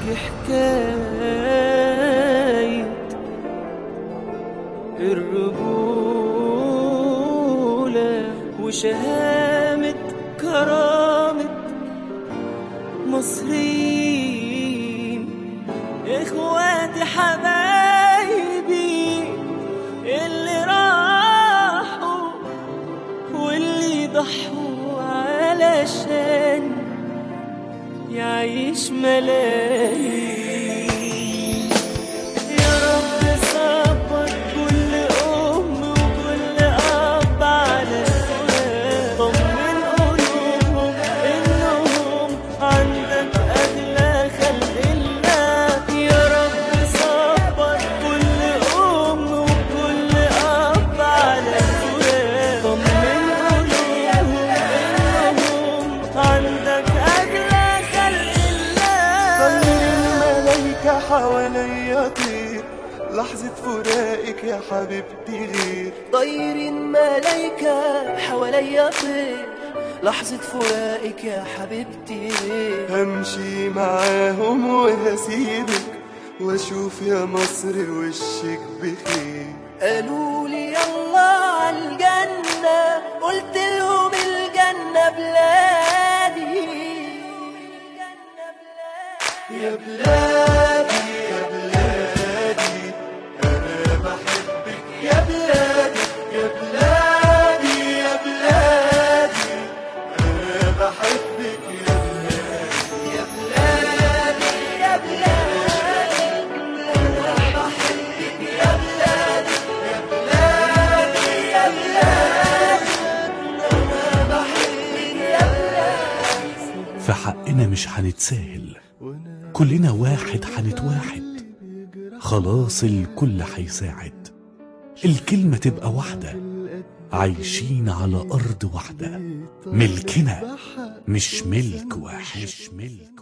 في حكاية الرجولة وشهامة كرامة مصريين اخواتي حبايبي اللي راحوا واللي ضحوا علشان يعيش ملايين يا رب صبر كل أم وكل أب على الفراق طمن قلوبهم إنهم عندك أغلى خلق الله يا رب صبر كل أم وكل أب على الفراق طمن قلوبهم إنهم عندك أغلى خلق الله طير الملايكة حواليا طير لحظة فراقك يا حبيبتي غير طير الملايكة حواليا طير لحظة فراقك يا حبيبتي همشي معاهم وهسيبك واشوف يا مصر وشك بخير قالوا لي يلا عالجنة قلت لهم الجنة بلادي يا بلادي يا بلادي أنا بحبك يا بلادي يا بلادي يا بلادي أنا بحبك يا بلادي يا بلادي يا بلادي أنا بحبك يا بلادي يا بلادي يا بلادي أنا بحبك يا بلادي في حقنا مش هنتساهل كلنا واحد هنتواحد خلاص الكل هيساعد الكلمة تبقى واحدة عايشين على أرض واحدة ملكنا مش ملك واحد مش ملك